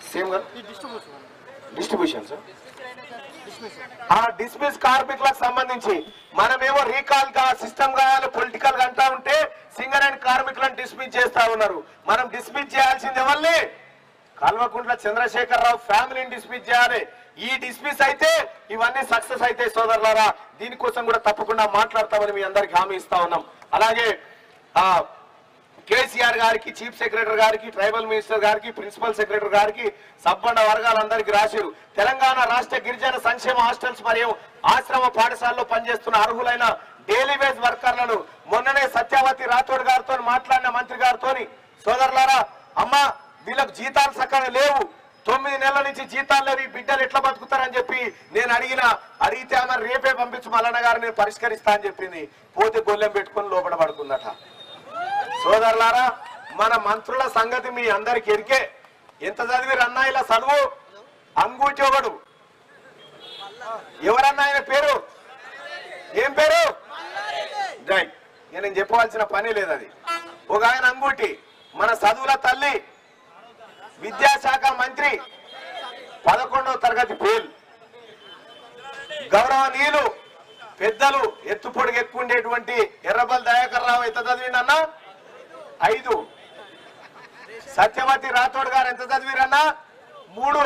same గా ఈ distribution distribution sir ఆ డిస్మిస్ కార్మికులకు సంబంధించి మనమేమో రీకాల్ గా సిస్టమ్ కావాలి పొలిటికల్ గా అంటా ఉంటే సింగరేణి కార్మికులను డిస్మిస్ చేస్తా ఉన్నారు మనం డిస్మిస్ చేయాల్సింది ఎవరిని కల్వకుంట్ల చంద్రశేఖరరావు ఫ్యామిలీని డిస్మిస్ చేయాలి ఈ డిస్మిస్ అయితే ఇవన్నీ సక్సెస్ అయితే సోదరులారా దీనికోసం కూడా తప్పకుండా మాట్లాడతామని మీ అందరికి హామీ ఇస్తా ఉన్నాం అలాగే ఆ కేసీఆర్ గారికి చీఫ్ సెక్రటరీ గారికి ట్రైబల్ మినిస్టర్ గారికి ప్రిన్సిపల్ సెక్రటరీ గారికి సబ్బండ వర్గాలందరికీ రాశారు తెలంగాణ రాష్ట్ర గిరిజన సంక్షేమ హాస్టల్స్ మరియు ఆశ్రమ పాఠశాలలో పనిచేస్తున్న అర్హులైన డైలీ వేజ్ వర్కర్లను మొన్ననే సత్యావతి రాథోడ్ గారితో మాట్లాడిన మంత్రి గారితో సోదరులారా అమ్మా వీళ్ళకు జీతాలు సక్కగా లేవు తొమ్మిది నెలల నుంచి జీతాలు లేవు ఈ బిడ్డలు ఎట్లా బతుకుతారని చెప్పి నేను అడిగిన అడిగితే ఆమె రేపే పంపించు మల్లన్న గారు నేను పరిష్కరిస్తా అని చెప్పింది పోతే గొల్లెం పెట్టుకొని లోపల పడుకుందట సోదరులారా మన మంత్రుల సంగతి మీ అందరికి ఎరికే ఎంత చదివిరు అన్నా ఇలా చదువు అంగూటి ఒకడు ఎవరన్నా ఆయన పేరు ఏం పేరు జై ఇక నేను చెప్పవలసిన పని లేదు అది ఒక ఆయన అంగూటి మన చదువుల తల్లి విద్యాశాఖ మంత్రి పదకొండవ తరగతి ఫెయిల్ గౌరవనీయులు పెద్దలు ఎత్తు పొడుగు ఎక్కువ ఉండేటువంటి ఎర్రబల్ దయాకర్ రావు ఎంత చదివిండన్నా ఐదు సత్యవతి రాథోడ్ గారు ఎంత చదివిరన్నా మూడు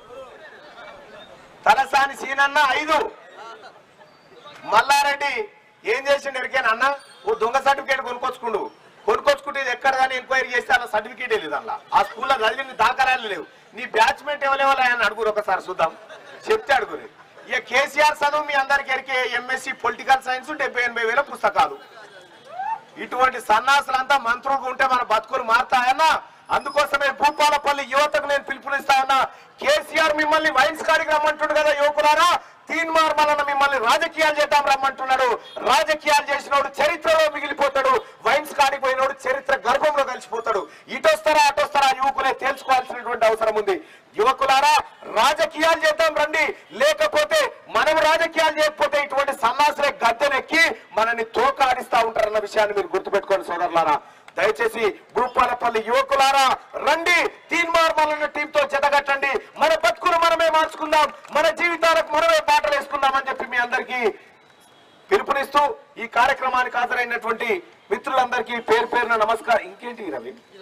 తలసాని సీనన్న ఐదు మల్లారెడ్డి ఏం చేసిండు ఎరికేనా అన్న ఓ దొంగ సర్టిఫికేట్ కొనుక్కొచ్చుకుండు కొనుక్కొచ్చుకుంటే ఇది ఎక్కడ కానీ ఎంక్వైరీ చేస్తే అలా సర్టిఫికేట్ లేదు అలా ఆ స్కూల్లో చదివిన దాఖలాలు లేవు నీ బ్యాచ్మెంట్ ఎవరెవరు అని అడుగురు ఒకసారి చూద్దాం చెప్తే అడుగురు ఇక కేసీఆర్ చదువు మీ అందరికి ఎరికే ఎంఎస్సి పొలిటికల్ సైన్స్ డెబ్బై ఎనభై వేల పుస్తకాలు ఇటువంటి సన్నాసులంతా మంత్రులుగా ఉంటే మన బతుకులు మారుతాయన్నా అందుకోసమే భూపాలపల్లి యువతకు నేను పిలుపునిస్తా ఉన్నా కేసీఆర్ మిమ్మల్ని వైన్స్ కాడికి రమ్మంటుడు కదా యువకులారా తీన్మార్ మల్లన్న మిమ్మల్ని రాజకీయాలు చేద్దాం రమ్మంటున్నాడు రాజకీయాలు చేసినోడు చరిత్రలో మిగిలిపోతాడు వైన్స్ కాడికి పోయినోడు చరిత్ర గర్భంలో కలిసిపోతాడు ఇటొస్తారా అటొస్తారా యువకులే తేల్చుకోవాల్సినటువంటి అవసరం ఉంది యువకులారా రాజకీయాలు చేద్దాం రండి లేకపోతే మనం రాజకీయాలు చేయకపోతే ఇటువంటి సన్నాసులే గద్దెనెక్కి మనని తోకాడిస్తా ఉంటారన్న విషయాన్ని మీరు గుర్తుపెట్టుకోండి సోదరులారా దయచేసి భూపాలపల్లి యువకులారా రండి తీన్మార్ మల్లన్న టీంతో జతగట్టండి మన బతుకులు మనమే మార్చుకుందాం మన జీవితాలకు మనమే బాటలు వేసుకుందాం అని చెప్పి మీ అందరికీ పిలుపునిస్తూ ఈ కార్యక్రమానికి హాజరైనటువంటి మిత్రులందరికీ పేరు పేరున నమస్కారం ఇంకేంటి రవి